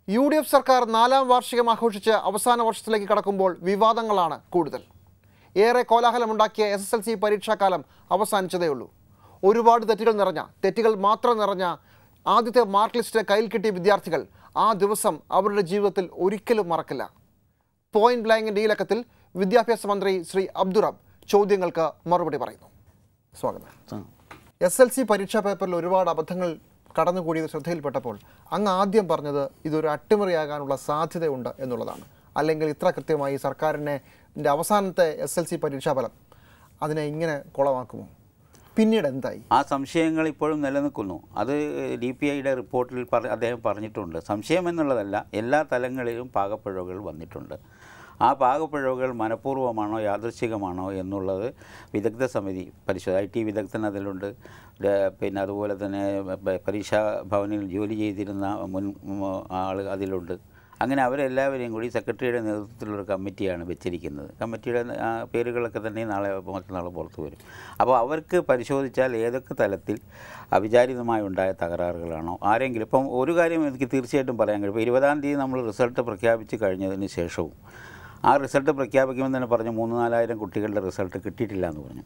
U D F സർക്കാർ നാലാം വാർഷികം ആഘോഷിച്ച് അവസാന വർഷത്തിലേക്ക് കടക്കുമ്പോൾ വിവാദങ്ങളാണ് കൂടുതൽ ഏറെ കോലാഹലമുണ്ടാക്കിയ എസ് എസ് എൽ സി പരീക്ഷാകാലം അവസാനിച്ചതേ ഉള്ളൂ ഒരുപാട് തെറ്റുകൾ നിറഞ്ഞ തെറ്റുകൾ മാത്രം നിറഞ്ഞ ആദ്യത്തെ മാർക്ക് ലിസ്റ്റ് കയ്യിൽ കിട്ടിയ വിദ്യാർത്ഥികൾ ആ ദിവസം അവരുടെ ജീവിതത്തിൽ ഒരിക്കലും മറക്കില്ല പോയിന്റ് ബ്ലാങ്കിൻ്റെ ഈ ലക്കത്തിൽ വിദ്യാഭ്യാസ മന്ത്രി ശ്രീ അബ്ദുറബ് ചോദ്യങ്ങൾക്ക് മറുപടി പറയുന്നു സ്വാഗതം എസ് എൽ സി പരീക്ഷാ പേപ്പറിൽ ഒരുപാട് അബദ്ധങ്ങൾ കടന്നുകൂടിയത് ശ്രദ്ധയിൽപ്പെട്ടപ്പോൾ അങ്ങ് ആദ്യം പറഞ്ഞത് ഇതൊരു അട്ടിമറിയാകാനുള്ള സാധ്യതയുണ്ട് എന്നുള്ളതാണ് അല്ലെങ്കിൽ ഇത്ര കൃത്യമായി സർക്കാരിനെ ന്റെ അവസാനത്തെ എസ് എൽ സി പരീക്ഷാഫലം അതിനെ ഇങ്ങനെ കുളമാക്കുമോ പിന്നീട് എന്തായി ആ സംശയങ്ങൾ ഇപ്പോഴും നിലനിൽക്കുന്നു അത് ഡി പി ഐയുടെ റിപ്പോർട്ടിൽ പറ അദ്ദേഹം പറഞ്ഞിട്ടുണ്ട് സംശയം എന്നുള്ളതല്ല എല്ലാ തലങ്ങളിലും പാകപ്പിഴവുകൾ വന്നിട്ടുണ്ട് ആ പാകപ്പിഴവുകൾ മനഃപൂർവ്വമാണോ യാദൃശ്ചികമാണോ എന്നുള്ളത് വിദഗ്ധ സമിതി പരിശോധന ഐ ടി വിദഗ്ധൻ അതിലുണ്ട് ര- പിന്നെ അതുപോലെ തന്നെ പ- പരീക്ഷാ ഭവനിൽ ജോലി ചെയ്തിരുന്ന മുൻ ആൾ അതിലുണ്ട് അങ്ങനെ അവരെല്ലാവരെയും കൂടി സെക്രട്ടറിയുടെ നേതൃത്വത്തിലുള്ള കമ്മിറ്റിയാണ് വെച്ചിരിക്കുന്നത് കമ്മിറ്റിയുടെ ആ, പേരുകളൊക്കെ തന്നെ നാളെ മറ്റന്നാൾ പുറത്തു വരും അപ്പോൾ അവർക്ക് പരിശോധിച്ചാൽ ഏതൊക്കെ തലത്തിൽ അവിചാരിതമായി ഉണ്ടായ തകരാറുകളാണോ ആരെങ്കിലും ഇപ്പം ഒരു കാര്യം എനിക്ക് തീർച്ചയായിട്ടും പറയാൻ കഴിയും ഇപ്പോൾ ഇരുപതാം തീയതി നമ്മൾ റിസൾട്ട് പ്രഖ്യാപിച്ച് കഴിഞ്ഞതിന് ശേഷവും ആ റിസൾട്ട് പ്രഖ്യാപിക്കുമ്പോൾ തന്നെ പറഞ്ഞു മൂന്ന് നാലായിരം കുട്ടികളുടെ റിസൾട്ട് കിട്ടിയിട്ടില്ല എന്ന് പറഞ്ഞു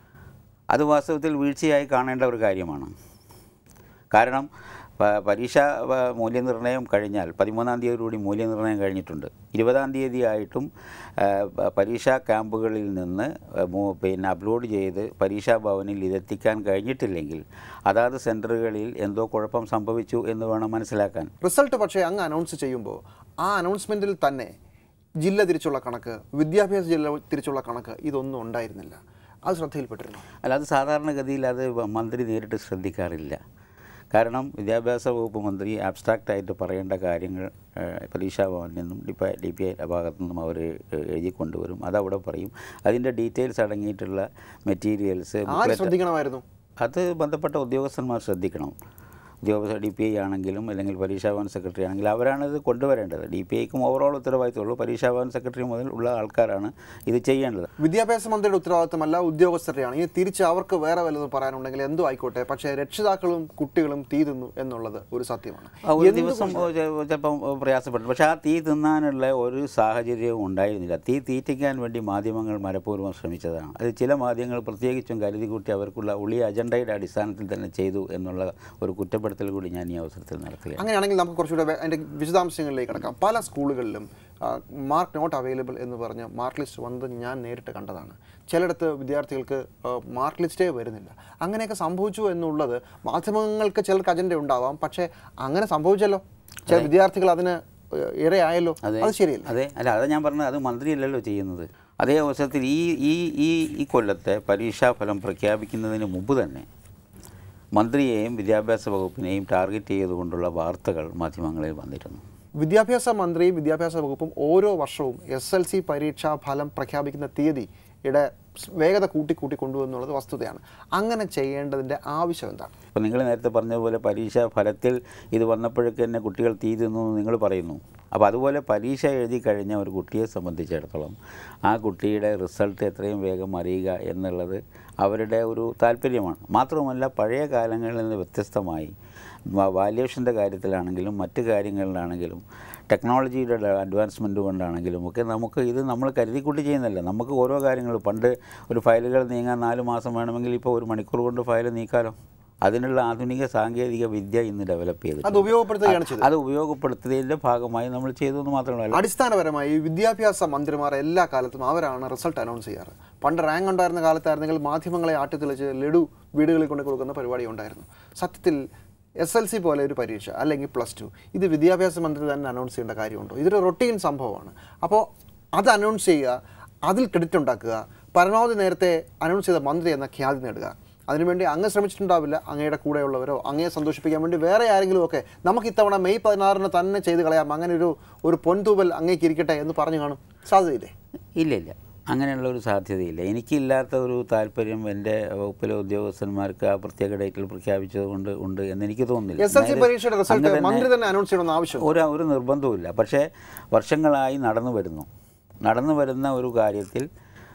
അത് വാസ്തവത്തിൽ വീഴ്ചയായി കാണേണ്ട ഒരു കാര്യമാണ് കാരണം പ- പരീക്ഷ പ- മൂല്യനിർണ്ണയം കഴിഞ്ഞാൽ പതിമൂന്നാം തീയതിയോടുകൂടി മൂല്യനിർണ്ണയം കഴിഞ്ഞിട്ടുണ്ട് ഇരുപതാം തീയതി ആയിട്ടും ആ, പ- പരീക്ഷാ ക്യാമ്പുകളിൽ നിന്ന് ആ, മു- പിന്നെ അപ്ലോഡ് ചെയ്ത് പരീക്ഷാ ഭവനിൽ ഇതെത്തിക്കാൻ കഴിഞ്ഞിട്ടില്ലെങ്കിൽ അതാത് സെൻറ്ററുകളിൽ എന്തോ കുഴപ്പം സംഭവിച്ചു എന്ന് വേണം മനസ്സിലാക്കാൻ റിസൾട്ട് പക്ഷേ അങ്ങ് അനൗൺസ് ചെയ്യുമ്പോൾ ആ അനൗൺസ്മെൻറ്റിൽ തന്നെ ജില്ല തിരിച്ചുള്ള കണക്ക് വിദ്യാഭ്യാസ ജില്ല തിരിച്ചുള്ള കണക്ക് ഇതൊന്നും ഉണ്ടായിരുന്നില്ല അത് ശ്രദ്ധയിൽപ്പെട്ടിരുന്നു അല്ല അത് സാധാരണഗതിയിൽ അത് മന്ത്രി നേരിട്ട് ശ്രദ്ധിക്കാറില്ല കാരണം വിദ്യാഭ്യാസ വകുപ്പ് മന്ത്രി ആബ്സ്ട്രാക്റ്റ് ആയിട്ട് പറയേണ്ട കാര്യങ്ങൾ ഏഹ്, പരീക്ഷാ ഭവനിൽ നിന്നും D P D P I ഭാഗത്തു നിന്നും അവർ എഴുതി കൊണ്ടുവരും അതവിടെ പറയും അതിൻ്റെ ഡീറ്റെയിൽസ് അടങ്ങിയിട്ടുള്ള മെറ്റീരിയൽസ് ആര് ശ്രദ്ധിക്കണമായിരുന്നു അത് ബന്ധപ്പെട്ട ഉദ്യോഗസ്ഥന്മാർ ശ്രദ്ധിക്കണം ഉദ്യോഗസ്ഥ ഡി പി ഐ ആണെങ്കിലും അല്ലെങ്കിൽ പരീക്ഷാഭവൻ സെക്രട്ടറി ആണെങ്കിലും അവരാണ് ഇത് കൊണ്ടുവരേണ്ടത് ഡി പി ഐക്കും ഓവറോൾ ഉത്തരവാദിത്തമുള്ളൂ പരീക്ഷാഭവൻ സെക്രട്ടറി മുതൽ ഉള്ള ആൾക്കാരാണ് ഇത് ചെയ്യേണ്ടത് വിദ്യാഭ്യാസ മന്ത്രിയുടെ ഉത്തരവാദിത്തമല്ല ഉദ്യോഗസ്ഥരുടെയാണ് ഇനി തിരിച്ച് അവർക്ക് വേറെ വല്ലതും പറയാനുണ്ടെങ്കിൽ എന്തോ ആയിക്കോട്ടെ പക്ഷേ രക്ഷിതാക്കളും കുട്ടികളും തീ തിന്നു എന്നുള്ളത് ഒരു സത്യമാണ് ആ ഒരു ദിവസം ചിലപ്പം പ്രയാസപ്പെട്ടു പക്ഷേ ആ തീ തിന്നാനുള്ള ഒരു സാഹചര്യവും ഉണ്ടായിരുന്നില്ല തീ തീറ്റിക്കാൻ വേണ്ടി മാധ്യമങ്ങൾ മനഃപൂർവ്വം ശ്രമിച്ചതാണ് അത് ചില മാധ്യമങ്ങൾ പ്രത്യേകിച്ചും കരുതി കൂട്ടി അവർക്കുള്ള ഉളി അജണ്ടയുടെ അടിസ്ഥാനത്തിൽ തന്നെ ചെയ്തു എന്നുള്ള ഒരു കുറ്റപ്പെടുത്തൽ കൂടി ഞാൻ ഈ അവസരത്തിൽ നടത്തുകയാണ് അങ്ങനെയാണെങ്കിൽ നമുക്ക് കുറച്ചുകൂടെ വേ- അതിൻ്റെ വിശദാംശങ്ങളിലേക്ക് കിടക്കാം പല സ്കൂളുകളിലും മാർക്ക് നോട്ട് അവൈലബിൾ എന്ന് പറഞ്ഞ് മാർക്ക് ലിസ്റ്റ് വന്നത് ഞാൻ നേരിട്ട് കണ്ടതാണ് ചിലയിടത്ത് വിദ്യാർത്ഥികൾക്ക് മാർക്ക് ലിസ്റ്റേ വരുന്നില്ല അങ്ങനെയൊക്കെ സംഭവിച്ചു എന്നുള്ളത് മാധ്യമങ്ങൾക്ക് ചിലർക്ക് അജണ്ട ഉണ്ടാവാം പക്ഷേ അങ്ങനെ സംഭവിച്ചല്ലോ ചില വിദ്യാർത്ഥികൾ അതിന് ഏഹ്, ഇരയായല്ലോ അത് ശരിയല്ല അതെ അല്ല അതാ ഞാൻ പറഞ്ഞത് അത് മന്ത്രിയല്ലല്ലോ ചെയ്യുന്നത് അതേ അവസരത്തിൽ ഈ ഈ ഈ ഈ കൊല്ലത്തെ പരീക്ഷാഫലം പ്രഖ്യാപിക്കുന്നതിന് മുമ്പ് തന്നെ മന്ത്രിയെയും വിദ്യാഭ്യാസ വകുപ്പിനെയും ടാർഗറ്റ് ചെയ്തുകൊണ്ടുള്ള വാർത്തകൾ മാധ്യമങ്ങളിൽ വന്നിരുന്നു വിദ്യാഭ്യാസ മന്ത്രിയും വിദ്യാഭ്യാസ വകുപ്പും ഓരോ വർഷവും എസ് എൽ സി പരീക്ഷാ ഫലം പ്രഖ്യാപിക്കുന്ന തീയതിയുടെ വേഗത കൂട്ടി കൂട്ടി കൊണ്ടുവന്നുള്ളത് വസ്തുതയാണ് അങ്ങനെ ചെയ്യേണ്ടതിൻ്റെ ആവശ്യം എന്താണ് ഇപ്പോൾ നിങ്ങൾ നേരത്തെ പറഞ്ഞതുപോലെ പരീക്ഷാ ഫലത്തിൽ ഇത് വന്നപ്പോഴേക്ക് തന്നെ കുട്ടികൾ തീ തിന്നു എന്ന് നിങ്ങൾ പറയുന്നു അപ്പോൾ അതുപോലെ പരീക്ഷ എഴുതി കഴിഞ്ഞ ഒരു കുട്ടിയെ സംബന്ധിച്ചിടത്തോളം ആ കുട്ടിയുടെ റിസൾട്ട് എത്രയും വേഗം അറിയുക എന്നുള്ളത് അവരുടെ ഒരു താല്പര്യമാണ് മാത്രമല്ല പഴയ കാലങ്ങളിൽ നിന്ന് വ്യത്യസ്തമായി വാല്യുവേഷൻ്റെ കാര്യത്തിലാണെങ്കിലും മറ്റ് കാര്യങ്ങളിലാണെങ്കിലും ടെക്നോളജിയുടെ അഡ്വാൻസ്മെൻറ്റ് കൊണ്ടാണെങ്കിലും ഒക്കെ നമുക്ക് ഇത് നമ്മൾ കരുതിക്കൂട്ടി ചെയ്യുന്നില്ല നമുക്ക് ഓരോ കാര്യങ്ങൾ പണ്ട് ഒരു ഫയലുകൾ നീങ്ങാൻ നാല് മാസം വേണമെങ്കിൽ ഇപ്പോൾ ഒരു മണിക്കൂർ കൊണ്ട് ഫയൽ നീക്കാലോ അതിനുള്ള ആധുനിക സാങ്കേതിക വിദ്യ ഇന്ന് ഡെവലപ്പ് ചെയ്തു അത് ഉപയോഗപ്പെടുത്തുകയാണ് ചെയ്തത് അത് ഉപയോഗപ്പെടുത്തുന്നതിൻ്റെ ഭാഗമായി നമ്മൾ ചെയ്തു എന്ന് മാത്രമല്ല അടിസ്ഥാനപരമായി വിദ്യാഭ്യാസ മന്ത്രിമാർ എല്ലാ കാലത്തും അവരാണ് റിസൾട്ട് അനൗൺസ് ചെയ്യാറ് പണ്ട് റാങ്ക് ഉണ്ടായിരുന്ന കാലത്തായിരുന്നെങ്കിൽ മാധ്യമങ്ങളെ ആട്ടിത്തെളിച്ച് ലഡു വീടുകളിൽ കൊണ്ട് കൊടുക്കുന്ന പരിപാടി ഉണ്ടായിരുന്നു സത്യത്തിൽ എസ് എൽ സി പോലെ ഒരു പരീക്ഷ അല്ലെങ്കിൽ പ്ലസ് ടു ഇത് വിദ്യാഭ്യാസ മന്ത്രി തന്നെ അനൗൺസ് ചെയ്യേണ്ട കാര്യമുണ്ടോ ഇതൊരു റൊട്ടീൻ സംഭവമാണ് അപ്പോൾ അത് അനൗൺസ് ചെയ്യുക അതിൽ ക്രെഡിറ്റ് ഉണ്ടാക്കുക പരമാവധി നേരത്തെ അനൗൺസ് ചെയ്ത മന്ത്രി എന്ന ഖ്യാതി നേടുക അതിനുവേണ്ടി അങ്ങ് ശ്രമിച്ചിട്ടുണ്ടാവില്ല അങ്ങയുടെ കൂടെയുള്ളവരോ അങ്ങയെ സന്തോഷിപ്പിക്കാൻ വേണ്ടി വേറെ ആരെങ്കിലും ഒക്കെ നമുക്ക് ഇത്തവണ മെയ് പതിനാറിന് തന്നെ ചെയ്ത് കളയാം അങ്ങനെ ഒരു ഒരു പൊൻതൂവൽ അങ്ങേക്ക് ഇരിക്കട്ടെ എന്ന് പറഞ്ഞു കാണും സാധ്യതയില്ലേ ഇല്ല ഇല്ല അങ്ങനെയുള്ള ഒരു സാധ്യതയില്ല എനിക്കില്ലാത്ത ഒരു താല്പര്യം എൻ്റെ വകുപ്പിലെ ഉദ്യോഗസ്ഥന്മാർക്ക് ആ പ്രത്യേക ഡേറ്റിൽ പ്രഖ്യാപിച്ചത് കൊണ്ട് ഉണ്ട് എന്ന് എനിക്ക് തോന്നുന്നില്ല എസ് എൽ സി നേരെ പരീക്ഷയുടെ റിസൾട്ട് അങ്ങ് തന്നെ മന്ത്രി തന്നെ അനൗൺസ് ചെയ്യണമെന്ന് ആവശ്യം ഒരു ഒരു നിർബന്ധവുമില്ല പക്ഷേ വർഷങ്ങളായി നടന്നു വരുന്നു നടന്നു വരുന്ന ഒരു കാര്യത്തിൽ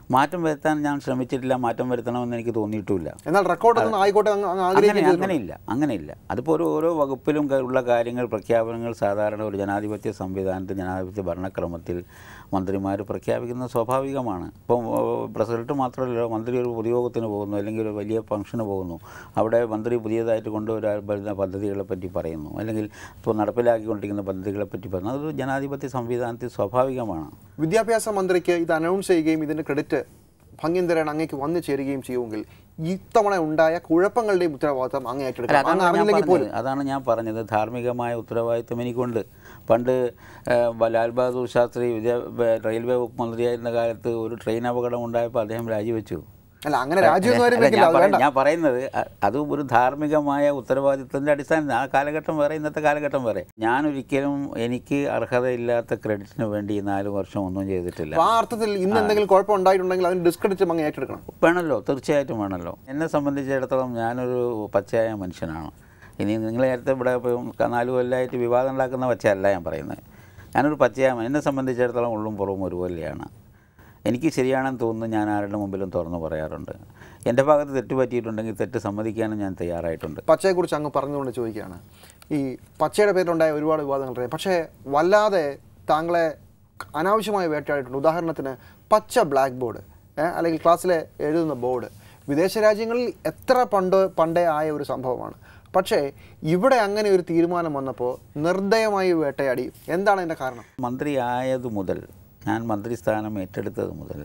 മാറ്റം വരുത്താൻ ഞാൻ ശ്രമിച്ചിട്ടില്ല മാറ്റം വരുത്തണമെന്ന് എനിക്ക് തോന്നിയിട്ടുമില്ല എന്നാൽ റെക്കോർഡൊന്നും ആയിക്കോട്ടെ അങ്ങ് അങ്ങ് അങ്ങനെ ആഗ്രഹിക്കുകയും അങ്ങനെയില്ല അങ്ങനെയില്ല അതിപ്പോൾ ഒരു ഓരോ വകുപ്പിലും ക- ഉള്ള കാര്യങ്ങൾ പ്രഖ്യാപനങ്ങൾ സാധാരണ ഒരു ജനാധിപത്യ സംവിധാനത്തിൽ ജനാധിപത്യ ഭരണക്രമത്തിൽ മന്ത്രിമാർ പ്രഖ്യാപിക്കുന്നത് സ്വാഭാവികമാണ് ഇപ്പം പ്രസിഡന്റ് മാത്രമല്ല മന്ത്രി ഒരു പൊതുയോഗത്തിന് പോകുന്നു അല്ലെങ്കിൽ ഒരു വലിയ ഫംഗ്ഷന് പോകുന്നു അവിടെ മന്ത്രി പുതിയതായിട്ട് കൊണ്ടുവരാൻ വരുന്ന പദ്ധതികളെ പറ്റി പറയുന്നു അല്ലെങ്കിൽ ഇപ്പോൾ നടപ്പിലാക്കിക്കൊണ്ടിരിക്കുന്ന പദ്ധതികളെ പറ്റി പറയുന്നു അതൊരു ജനാധിപത്യ സംവിധാനത്തിൽ സ്വാഭാവികമാണ് വിദ്യാഭ്യാസ മന്ത്രിക്ക് ഇത് അനൗൺസ് ചെയ്യുകയും ഇതിന്റെ ക്രെഡിറ്റ് ഭംഗ്യന്തരൻ അങ്ങേക്ക് വന്നു ചേരുകയും ചെയ്യുമെങ്കിൽ ഇത്തവണ ഉണ്ടായ കുഴപ്പങ്ങളുടെയും ഉത്തരവാദിത്തം അങ്ങേ അല്ല ഏറ്റെടുക്കണം അതാണ് അങ്ങ് ഞാൻ അറിഞ്ഞില്ലെങ്കിൽ പോലും പറഞ്ഞത് അതാണ് ഞാൻ പറഞ്ഞത് ധാർമ്മികമായ ഉത്തരവാദിത്വം എനിക്കുണ്ട് പണ്ട് ഏഹ്, ലാൽ ബഹാദൂർ ശാസ്ത്രി വിദ്യാ റെയിൽവേ വകുപ്പ് മന്ത്രിയായിരുന്ന കാലത്ത് ഒരു ട്രെയിൻ അപകടം ഉണ്ടായപ്പോൾ അദ്ദേഹം രാജിവെച്ചു അല്ല അങ്ങനെ രാജ്യമൊന്നും ആരും അല്ല, വെക്കില്ല ഞാൻ അത് പറയ- വേണ്ട ഞാൻ പറയുന്നത് അ- അത് ഒരു ധാർമ്മികമായ ഉത്തരവാദിത്വത്തിൻ്റെ അടിസ്ഥാനത്തിൽ ആ കാലഘട്ടം വേറെ ഇന്നത്തെ കാലഘട്ടം വേറെ ഞാൻ ഒരിക്കലും എനിക്ക് അർഹതയില്ലാത്ത ക്രെഡിറ്റിന് വേണ്ടി ഈ നാല് വർഷം ഒന്നും ചെയ്തിട്ടില്ല അപ്പൊ ആ അർത്ഥത്തിൽ ഇന്ന് എന്തെങ്കിലും കുഴപ്പം ഉണ്ടായിട്ടുണ്ടെങ്കിൽ അതിന് ഡിസ്ക്രെഡിറ്റ് അങ്ങ് ഏറ്റെടുക്കണം വേണമല്ലോ തീർച്ചയായിട്ടും വേണമല്ലോ എന്നെ സംബന്ധിച്ചിടത്തോളം ഞാനൊരു പച്ചയായ മനുഷ്യനാണ് ഇനി നിങ്ങൾ നേരത്തെ ഇവിടെ ഇപ്പം നാല് കൊല്ലമായിട്ട് വിവാദം ഉണ്ടാക്കുന്ന പച്ചയല്ല ഞാൻ പറയുന്നത് ഞാനൊരു പച്ചയായ മ- എന്നെ സംബന്ധിച്ചിടത്തോളം ഉള്ളും പുറവും ഒരുപോലെയാണ് എനിക്ക് ശരിയാണെന്ന് തോന്നുന്നു ഞാൻ ആരുടെ മുമ്പിലും തുറന്നു പറയാറുണ്ട് എൻ്റെ ഭാഗത്ത് തെറ്റ് പറ്റിയിട്ടുണ്ടെങ്കിൽ തെറ്റ് സമ്മതിക്കാനും ഞാൻ തയ്യാറായിട്ടുണ്ട് പച്ചയെക്കുറിച്ച് അങ്ങ് പറഞ്ഞുകൊണ്ട് ചോദിക്കുകയാണ് ഈ പച്ചയുടെ പേരിലുണ്ടായ ഒരുപാട് വിവാദങ്ങൾ അറിയാം പക്ഷേ വല്ലാതെ താങ്കളെ അനാവശ്യമായി വേട്ടയാടിയിട്ടുണ്ട് ഉദാഹരണത്തിന് പച്ച ബ്ലാക്ക് ബോർഡ് അല്ലെങ്കിൽ ക്ലാസ്സിലെ എഴുതുന്ന ബോർഡ് വിദേശ രാജ്യങ്ങളിൽ എത്ര പണ്ട് പണ്ടേ ആയ ഒരു സംഭവമാണ് പക്ഷേ ഇവിടെ അങ്ങനെ ഒരു തീരുമാനം വന്നപ്പോൾ നിർദ്ദയമായി വേട്ടയാടി എന്താണ് അതിൻ്റെ കാരണം മന്ത്രി ആയത് മുതൽ ഞാൻ മന്ത്രിസ്ഥാനം ഏറ്റെടുത്തത് മുതൽ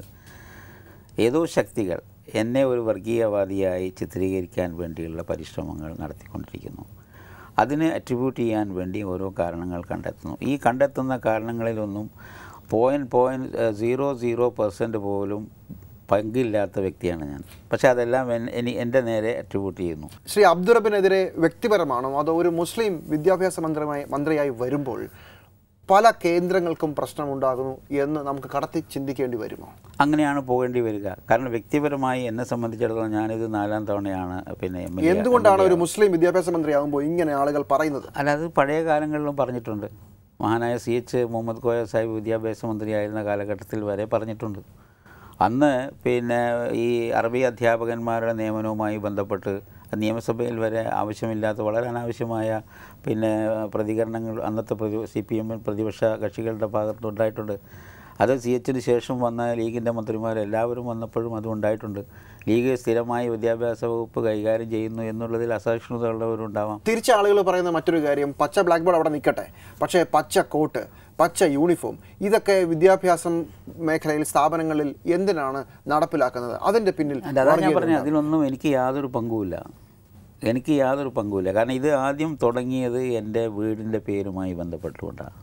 ഏതോ ശക്തികൾ എന്നെ ഒരു വർഗീയവാദിയായി ചിത്രീകരിക്കാൻ വേണ്ടിയുള്ള പരിശ്രമങ്ങൾ നടത്തിക്കൊണ്ടിരിക്കുന്നു അതിന് അട്രിബ്യൂട്ട് ചെയ്യാൻ വേണ്ടി ഓരോ കാരണങ്ങൾ കണ്ടെത്തുന്നു ഈ കണ്ടെത്തുന്ന കാരണങ്ങളിലൊന്നും point point zero zero percent പോലും പങ്കില്ലാത്ത വ്യക്തിയാണ് ഞാൻ പക്ഷേ അതെല്ലാം എൻ- എനി എൻ്റെ നേരെ അട്രിബ്യൂട്ട് ചെയ്യുന്നു ശ്രീ അബ്ദുറബിനെതിരെ വ്യക്തിപരമാണോ അതോ ഒരു മുസ്ലിം വിദ്യാഭ്യാസ മന്ത്രിയായി മന്ത്രിയായി വരുമ്പോൾ പല കേന്ദ്രങ്ങൾക്കും പ്രശ്നമുണ്ടാകുന്നു എന്ന് നമുക്ക് കടത്തി ചിന്തിക്കേണ്ടി വരുമോ അങ്ങനെയാണ് പോകേണ്ടി വരിക കാരണം വ്യക്തിപരമായി എന്നെ സംബന്ധിച്ചിടത്തോളം ഞാനിത് നാലാം തവണയാണ് പിന്നെ എം എൽ എ എന്തുകൊണ്ടാണ് ഒരു മുസ്ലിം വിദ്യാഭ്യാസ മന്ത്രിയാകുമ്പോൾ ഇങ്ങനെ ആളുകൾ പറയുന്നത് അല്ല അത് പഴയ കാലങ്ങളിലും പറഞ്ഞിട്ടുണ്ട് മഹാനായ സി എച്ച് മുഹമ്മദ് കോയ സാഹിബ് വിദ്യാഭ്യാസ മന്ത്രിയായിരുന്ന കാലഘട്ടത്തിൽ വരെ പറഞ്ഞിട്ടുണ്ട് അന്ന് പിന്നെ ഈ അറബി അധ്യാപകന്മാരുടെ നിയമനവുമായി ബന്ധപ്പെട്ട് നിയമസഭയിൽ വരെ ആവശ്യമില്ലാത്ത വളരെ അനാവശ്യമായ പിന്നെ പ്രതികരണങ്ങൾ അന്നത്തെ പ്രതി സി പി എമ്മിൽ പ്രതിപക്ഷ കക്ഷികളുടെ ഭാഗത്തുണ്ടായിട്ടുണ്ട് അത് സി എച്ചിന് ശേഷം വന്ന ലീഗിൻ്റെ മന്ത്രിമാരെല്ലാവരും വന്നപ്പോഴും അതും ഉണ്ടായിട്ടുണ്ട് ലീഗ് സ്ഥിരമായി വിദ്യാഭ്യാസ വകുപ്പ് കൈകാര്യം ചെയ്യുന്നു എന്നുള്ളതിൽ അസഹിഷ്ണുതയുള്ളവരുണ്ടാവാം തിരിച്ച ആളുകൾ പറയുന്ന മറ്റൊരു കാര്യം പച്ച ബ്ലാക്ക് ബോർഡ് അവിടെ നിൽക്കട്ടെ പക്ഷേ പച്ച കോട്ട് പച്ച യൂണിഫോം ഇതൊക്കെ വിദ്യാഭ്യാസം മേഖലയിൽ സ്ഥാപനങ്ങളിൽ എന്തിനാണ് നടപ്പിലാക്കുന്നത് അതിന്റെ പിന്നിൽ അല്ല അതാണ് ഞാൻ വർഗീയത പറഞ്ഞത് ഉണ്ടാകും. അതിലൊന്നും എനിക്ക് യാതൊരു പങ്കുമില്ല എനിക്ക് യാതൊരു പങ്കുമില്ല കാരണം ഇത് ആദ്യം തുടങ്ങിയത് എൻ്റെ വീടിൻ്റെ പേരുമായി ബന്ധപ്പെട്ടുകൊണ്ടാണ്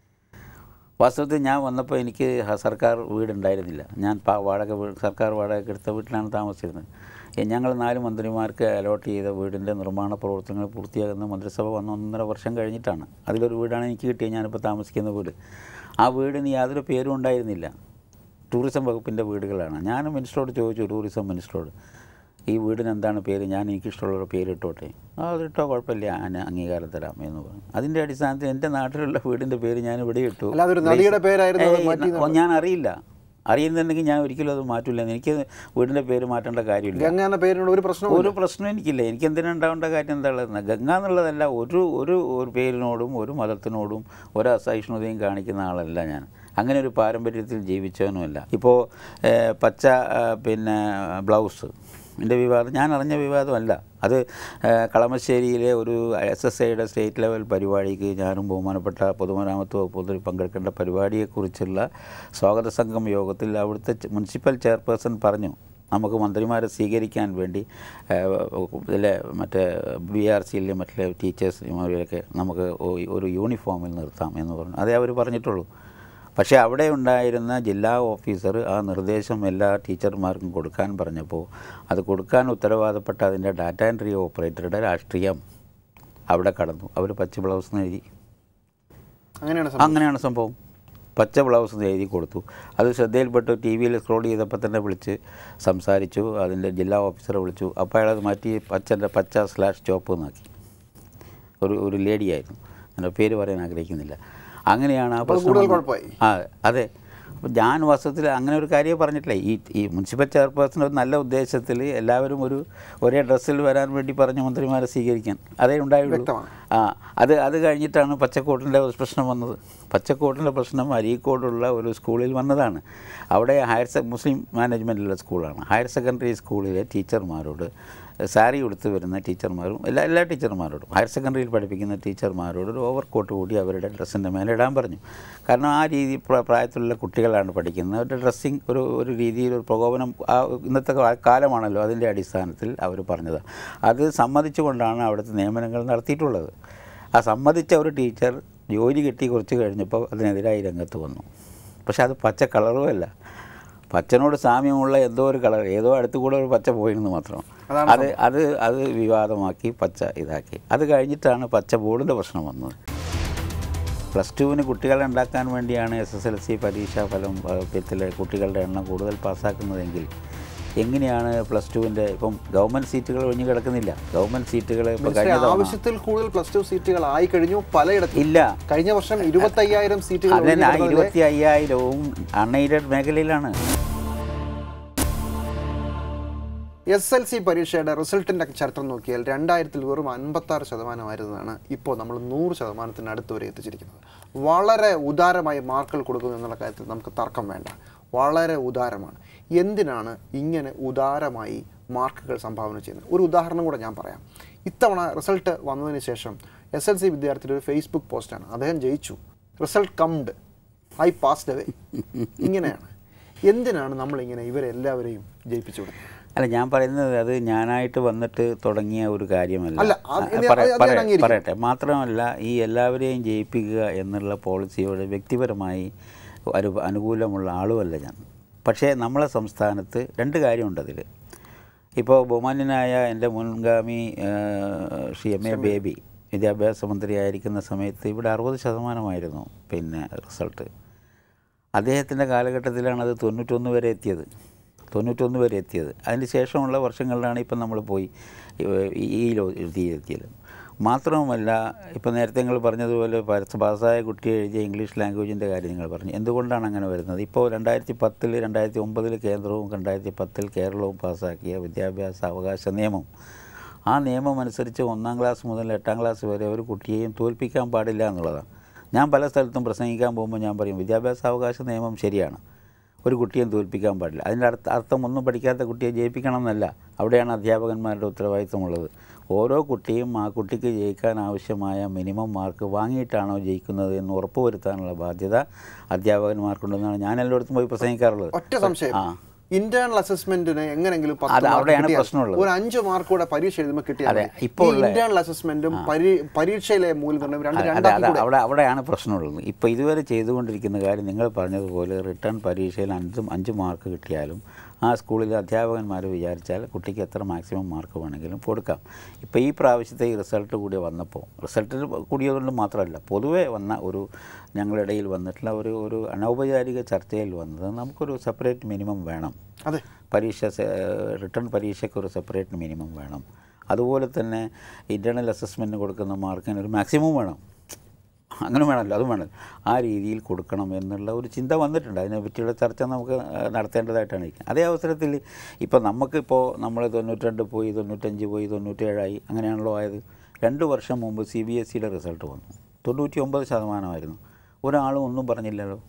വാസ്തവത്തിൽ ഞാൻ വന്നപ്പോൾ എനിക്ക് ഹ- സർക്കാർ വീടുണ്ടായിരുന്നില്ല ഞാൻ പാ- വാടക വീട് സർക്കാർ വാടക എടുത്ത വീട്ടിലാണ് താമസിച്ചിരുന്നത് എ- ഞങ്ങൾ നാല് മന്ത്രിമാർക്ക് അലോട്ട് ചെയ്ത വീടിൻ്റെ നിർമ്മാണ പ്രവർത്തനങ്ങൾ പൂർത്തിയാകുന്ന മന്ത്രിസഭ വന്ന ഒന്നര വർഷം കഴിഞ്ഞിട്ടാണ് അതിലൊരു വീടാണ് എനിക്ക് കിട്ടിയത് ഞാനിപ്പോൾ താമസിക്കുന്ന വീട് ആ വീടിന് യാതൊരു പേരും ഉണ്ടായിരുന്നില്ല ടൂറിസം വകുപ്പിൻ്റെ വീടുകളാണ് ഞാൻ മിനിസ്റ്ററോട് ചോദിച്ചു ടൂറിസം മിനിസ്റ്ററോട് ഈ വീടിന് എന്താണ് പേര് ഞാൻ എനിക്കിഷ്ടമുള്ള ഒരു പേര് ഇട്ടോട്ടെ ആ അതിട്ടോ കുഴപ്പമില്ല ഞാൻ അംഗീകാരം തരാം എന്ന് പറഞ്ഞു അതിൻ്റെ അടിസ്ഥാനത്തിൽ എൻ്റെ നാട്ടിലുള്ള വീടിൻ്റെ പേര് ഞാൻ ഇവിടെ ഇട്ടു അല്ലാതെ ഒരു നദിയുടെ പേരായിരുന്നു അത് ഏയ്, മാറ്റി ന- ഞാൻ അറിയില്ല അറിയുന്നുണ്ടെങ്കിൽ ഞാൻ ഒരിക്കലും അത് മാറ്റില്ല എനിക്ക് വീടിൻ്റെ പേര് മാറ്റേണ്ട കാര്യമില്ല ഗംഗ എന്ന പേരിനോട് ഒരു പ്രശ്നവും ഒരു പ്രശ്നം എനിക്കില്ല എനിക്ക് എന്തിനാ ഉണ്ടാവേണ്ട കാര്യം എന്താ ഉള്ളത് ഗംഗ എന്നുള്ളതല്ല ഒരു ഒരു ഒരു പേരിനോടും ഒരു മതത്തിനോടും ഒരു അസഹിഷ്ണുതയും കാണിക്കുന്ന ആളല്ല ഞാൻ അങ്ങനെ ഒരു പാരമ്പര്യത്തിൽ ജീവിച്ചവനുമല്ല ഇപ്പോൾ ഏഹ്, പച്ച ആ, പിന്നെ ബ്ലൗസ് എൻ്റെ വിവാദം ഞാൻ അറിഞ്ഞ വിവാദമല്ല അത് ഏഹ്, കളമശ്ശേരിയിലെ ഒരു എസ് എസ് ഐയുടെ സ്റ്റേറ്റ് ലെവൽ പരിപാടിക്ക് ഞാനും ബഹുമാനപ്പെട്ട പൊതുമരാമത്ത് വകുപ്പ് മന്ത്രി പങ്കെടുക്കേണ്ട പരിപാടിയെക്കുറിച്ചുള്ള സ്വാഗത സംഘം യോഗത്തിൽ അവിടുത്തെ ചെ- മുനിസിപ്പൽ ചെയർപേഴ്സൺ പറഞ്ഞു നമുക്ക് മന്ത്രിമാരെ സ്വീകരിക്കാൻ വേണ്ടി ഏഹ്, ഇതിലെ മറ്റേ ബി ആർ സിയിലെ മറ്റേ ടീച്ചേഴ്സിമാരെയൊക്കെ നമുക്ക് ഒ- ഒരു യൂണിഫോമിൽ നിർത്താം എന്ന് പറഞ്ഞു അതേ അവർ പറഞ്ഞിട്ടുള്ളൂ പക്ഷേ അവിടെ ഉണ്ടായിരുന്ന ജില്ലാ ഓഫീസർ ആ നിർദ്ദേശം എല്ലാ ടീച്ചർമാർക്കും കൊടുക്കാൻ പറഞ്ഞപ്പോൾ അത് കൊടുക്കാൻ ഉത്തരവാദപ്പെട്ട അതിൻ്റെ ഡാറ്റ എൻട്രി ഓപ്പറേറ്ററുടെ രാഷ്ട്രീയം അവിടെ കടന്നു അവർ പച്ച ബ്ലൗസ് എന്ന് എഴുതി അങ്ങനെയാണ് സംഭവം. അങ്ങനെയാണ് സംഭവം പച്ച ബ്ലൗസ് എന്ന് എഴുതി കൊടുത്തു അത് ശ്രദ്ധയിൽപ്പെട്ടു ടി വിയിൽ സ്ക്രോൾ ചെയ്തപ്പോൾ തന്നെ വിളിച്ച് സംസാരിച്ചു അതിൻ്റെ ജില്ലാ ഓഫീസറെ വിളിച്ചു അപ്പോൾ അയാളത് മാറ്റി പച്ചൻ്റെ പച്ച സ്ലാഷ് ചോപ്പ് എന്നാക്കി ഒരു ഒരു ലേഡിയായിരുന്നു എൻ്റെ പേര് പറയാൻ ആഗ്രഹിക്കുന്നില്ല അങ്ങനെയാണ് ആ അപ്പോൾ പ്രശ്നം കൂടുതൽ വന്നത്. കുഴപ്പമായി. ആ അതെ അപ്പോൾ ഞാൻ വാസ്തവത്തിൽ അങ്ങനെ ഒരു കാര്യം പറഞ്ഞിട്ടില്ല ഈ ഈ മുനിസിപ്പൽ ചെയർപേഴ്സൺ ഒരു നല്ല ഉദ്ദേശത്തിൽ എല്ലാവരും ഒരു ഒരേ ഡ്രസ്സിൽ വരാൻ വേണ്ടി പറഞ്ഞ മന്ത്രിമാരെ സ്വീകരിക്കാൻ അതേ ഉണ്ടായുള്ളൂ വ്യക്തമാണ്. ആ അത് അത് കഴിഞ്ഞിട്ടാണ് പച്ചക്കോട്ടിൻ്റെ പ്രശ്നം വന്നത് പച്ചക്കോട്ടിൻ്റെ പ്രശ്നം അരീക്കോടുള്ള ഒരു സ്കൂളിൽ വന്നതാണ് അവിടെ ഹയർ സെ മുസ്ലിം മാനേജ്മെൻറ്റുള്ള സ്കൂളാണ് ഹയർ സെക്കൻഡറി സ്കൂളിലെ ടീച്ചർമാരോട് സാരി ഉടുത്ത് വരുന്ന ടീച്ചർമാരും എല്ലാ എല്ലാ ടീച്ചർമാരോടും ഹയർ സെക്കൻഡറിയിൽ പഠിപ്പിക്കുന്ന ടീച്ചർമാരോട് ഒരു ഓവർ കോട്ട് കൂടി അവരുടെ ഡ്രസ്സിൻ്റെ മേലെ ഇടാൻ പറഞ്ഞു കാരണം ആ രീതി പ്ര- പ്രായത്തിലുള്ള കുട്ടികളാണ് പഠിക്കുന്നത് അവരുടെ ഡ്രസ്സിങ് ഒരു ഒരു രീതിയിൽ ഒരു പ്രകോപനം ആ ഇന്നത്തെ കാ- കാലമാണല്ലോ അതിൻ്റെ അടിസ്ഥാനത്തിൽ അവർ പറഞ്ഞത് അത് സമ്മതിച്ചുകൊണ്ടാണ് അവിടുത്തെ നിയമനങ്ങൾ നടത്തിയിട്ടുള്ളത് ആ സമ്മതിച്ച ഒരു ടീച്ചർ ജോലി കിട്ടി കുറച്ച് കഴിഞ്ഞപ്പോൾ അതിനെതിരായി രംഗത്ത് വന്നു പക്ഷെ അത് പച്ച കളറുമല്ല പച്ചനോട് സാമ്യമുള്ള എന്തോ ഒരു കളർ ഏതോ അടുത്ത് കൂടെ ഒരു പച്ച പോയിരുന്നു മാത്രം അതാണ് അത് അത് അത് വിവാദമാക്കി പച്ച ഇതാക്കി അത് കഴിഞ്ഞിട്ടാണ് പച്ച ബോർഡിൻ്റെ പ്രശ്നം വന്നത് പ്ലസ് ടുവിന് കുട്ടികളെ ഉണ്ടാക്കാൻ വേണ്ടിയാണ് എസ് എസ് എൽ സി പരീക്ഷാ ഫലം വകുപ്പത്തിലെ കുട്ടികളുടെ എണ്ണം കൂടുതൽ പാസ്സാക്കുന്നതെങ്കിൽ എങ്ങനെയാണ് പ്ലസ് ടുവിൻ്റെ ഇപ്പം ഗവൺമെൻറ് സീറ്റുകൾ ഒഴിഞ്ഞു കിടക്കുന്നില്ല ഗവൺമെൻറ് സീറ്റുകൾ ഇപ്പോൾ മിനിസ്റ്ററെ, കഴിഞ്ഞ തവണ ആവശ്യത്തിൽ കൂടുതൽ പ്ലസ് ടു സീറ്റുകൾ ആയി കഴിഞ്ഞു പലയിടത്തും ഇല്ല കഴിഞ്ഞ വർഷം ഇരുപത്തി അയ്യായിരം സീറ്റുകൾ അതന്നെ ആ ഒഴിഞ്ഞുകിടന്നതിലെ ഇരുപത്തി അയ്യായിരവും അൺഎയ്ഡഡ് മേഖലയിലാണ് എസ് എൽ സി പരീക്ഷയുടെ റിസൾട്ടിന്റെ ചരിത്രം നോക്കിയാൽ രണ്ടായിരത്തിൽ വെറും അൻപത്തി ആറ് ശതമാനമായിരുന്നതാണ് ഇപ്പോൾ നമ്മൾ നൂറ് ശതമാനത്തിന് അടുത്ത് വരെ എത്തിച്ചിരിക്കുന്നത് വളരെ ഉദാരമായി മാർക്കുകൾ കൊടുക്കുന്നു എന്നുള്ള കാര്യത്തിൽ നമുക്ക് തർക്കം വേണ്ട വളരെ ഉദാരമാണ് എന്തിനാണ് ഇങ്ങനെ ഉദാരമായി മാർക്കുകൾ സംഭാവന ചെയ്യുന്നത് ഒരു ഉദാഹരണം കൂടെ ഞാൻ പറയാം ഇത്തവണ റിസൾട്ട് വന്നതിന് ശേഷം എസ് എൽ സി വിദ്യാർത്ഥിയുടെ ഒരു ഫേസ്ബുക്ക് പോസ്റ്റാണ് അദ്ദേഹം ജയിച്ചു result comed I passed away ഇങ്ങനെയാണ് എന്തിനാണ് നമ്മളിങ്ങനെ ഇവരെല്ലാവരെയും ജയിപ്പിച്ചു വിടുന്നത് അല്ല ഞാൻ പറയുന്നത് അത് ഞാനായിട്ട് വന്നിട്ട് തുടങ്ങിയ ഒരു കാര്യമല്ല അല്ല, അത് ആ, ഇത് പറ- അത് ഞാൻ പറയ- അംഗീകരിക്കുന്നു. പറയട്ടെ മാത്രമല്ല ഈ എല്ലാവരെയും ജയിപ്പിക്കുക എന്നുള്ള പോളിസിയോട് വ്യക്തിപരമായി ഒരു അനുകൂലമുള്ള ആളുമല്ല ഞാൻ പക്ഷേ നമ്മളെ സംസ്ഥാനത്ത് രണ്ട് കാര്യമുണ്ട് അതിൽ ഇപ്പോൾ ബഹുമാന്യനായ എൻ്റെ മുൻഗാമി ആ, ശ്രീ എം എ ബേബി വിദ്യാഭ്യാസ മന്ത്രിയായിരിക്കുന്ന സമയത്ത് ഇവിടെ അറുപത് ശതമാനമായിരുന്നു പിന്നെ റിസൾട്ട് അദ്ദേഹത്തിൻ്റെ കാലഘട്ടത്തിലാണ് അത് തൊണ്ണൂറ്റൊന്ന് വരെ എത്തിയത് തൊണ്ണൂറ്റൊന്ന് വരെ എത്തിയത് അതിന് ശേഷമുള്ള വർഷങ്ങളിലാണ് ഇപ്പം നമ്മൾ പോയി ഈ- ഈ എത്തിയത് മാത്രവുമല്ല ഇപ്പം നേരത്തെ നിങ്ങൾ പറഞ്ഞതുപോലെ പരസ്യ പാസ്സായ കുട്ടി എഴുതിയ ഇംഗ്ലീഷ് ലാംഗ്വേജിൻ്റെ കാര്യം നിങ്ങൾ പറഞ്ഞു എന്തുകൊണ്ടാണ് അങ്ങനെ വരുന്നത് ഇപ്പോൾ രണ്ടായിരത്തി പത്തിൽ രണ്ടായിരത്തി ഒമ്പതിൽ കേന്ദ്രവും രണ്ടായിരത്തി പത്തിൽ കേരളവും പാസ്സാക്കിയ വിദ്യാഭ്യാസ അവകാശ നിയമം ആ നിയമം അനുസരിച്ച് ഒന്നാം ക്ലാസ് മുതൽ എട്ടാം ക്ലാസ് വരെ ഒരു കുട്ടിയെയും തോൽപ്പിക്കാൻ പാടില്ല എന്നുള്ളതാണ് ഞാൻ പല സ്ഥലത്തും പ്രസംഗിക്കാൻ പോകുമ്പോൾ ഞാൻ പറയും വിദ്യാഭ്യാസ അവകാശ നിയമം ശരിയാണ് ഒരു കുട്ടിയും തോൽപ്പിക്കാൻ പാടില്ല അതിൻ്റെ അർത്ഥ അർത്ഥം ഒന്നും പഠിക്കാത്ത കുട്ടിയെ ജയിപ്പിക്കണം എന്നല്ല അവിടെയാണ് അധ്യാപകന്മാരുടെ ഉത്തരവാദിത്തമുള്ളത് ഓരോ കുട്ടിയും ആ കുട്ടിക്ക് ജയിക്കാൻ ആവശ്യമായ മിനിമം മാർക്ക് വാങ്ങിയിട്ടാണോ ജയിക്കുന്നത് എന്ന് ഉറപ്പുവരുത്താനുള്ള ബാധ്യത അധ്യാപകന്മാർക്കുണ്ടെന്നാണ് ഞാൻ എല്ലായിടത്തും പോയി പ്രസംഗിക്കാറുള്ളത് ഒറ്റ സംശയം ആ ഇന്റേണൽ അസസ്മെന്റിന് എങ്ങനെങ്കിലും പത്ത് അത് മാർക്ക് അവിടെയാണ് കിട്ടിയാൽ പ്രശ്നമുള്ളത്. ഒരു അഞ്ച് മാർക്ക് കൂടെ പരീക്ഷ എഴുതുമ്പോൾ കിട്ടിയാൽ അതെ, മതി. ഇപ്പോൾ ഈ ഉള്ള- ഇന്റേണൽ അസസ്മെന്റും പരീ- പരീക്ഷയിലെ മൂല്യനിർണ്ണയം രണ്ട് അതെ, അതെ രണ്ടാക്കി അതെ കൂടെ അവിടെ അവിടെയാണ് പ്രശ്നമുള്ളത് ഇപ്പോൾ ഇതുവരെ ചെയ്തുകൊണ്ടിരിക്കുന്ന കാര്യം നിങ്ങൾ പറഞ്ഞതുപോലെ റിട്ടേൺ പരീക്ഷയിൽ അഞ്ചും അഞ്ച് മാർക്ക് കിട്ടിയാലും ആ സ്കൂളിലെ അധ്യാപകന്മാർ വിചാരിച്ചാൽ കുട്ടിക്ക് എത്ര മാക്സിമം മാർക്ക് വേണമെങ്കിലും കൊടുക്കാം ഇപ്പോൾ ഈ പ്രാവശ്യത്തെ ഈ റിസൾട്ട് കൂടി വന്നപ്പോൾ റിസൾട്ടിൽ കൂടിയതുകൊണ്ട് മാത്രമല്ല പൊതുവേ വന്ന ഒരു ഞങ്ങളുടെ ഇടയിൽ വന്നിട്ടുള്ള ഒരു ഒരു അനൗപചാരിക ചർച്ചയിൽ വന്നത് നമുക്കൊരു സെപ്പറേറ്റ് മിനിമം വേണം അതെ പരീക്ഷ സെ- റിട്ടേൺ പരീക്ഷയ്ക്ക് ഒരു സെപ്പറേറ്റ് മിനിമം വേണം അതുപോലെ തന്നെ ഇൻറ്റേർണൽ അസസ്മെൻറ്റിന് കൊടുക്കുന്ന മാർക്കിന് ഒരു മാക്സിമം വേണം അങ്ങനെ വേണമല്ലോ അതും വേണം ആ രീതിയിൽ കൊടുക്കണം എന്നുള്ള ഒരു ചിന്ത വന്നിട്ടുണ്ട് അതിനെ പറ്റിയുള്ള ചർച്ച നമുക്ക് ആ, നടത്തേണ്ടതായിട്ടാണ് ഇരിക്കുന്നത് അതേ അവസരത്തിൽ ഇപ്പോൾ നമുക്കിപ്പോൾ നമ്മൾ തൊണ്ണൂറ്റിരണ്ട് പോയി തൊണ്ണൂറ്റഞ്ച് പോയി തൊണ്ണൂറ്റേഴായി അങ്ങനെയാണല്ലോ ആയത് രണ്ട് വർഷം മുമ്പ് സി ബി എസ് സിയുടെ റിസൾട്ട് വന്നു തൊണ്ണൂറ്റി ഒമ്പത് ശതമാനമായിരുന്നു ഒരാളും ഒന്നും പറഞ്ഞില്ലല്ലോ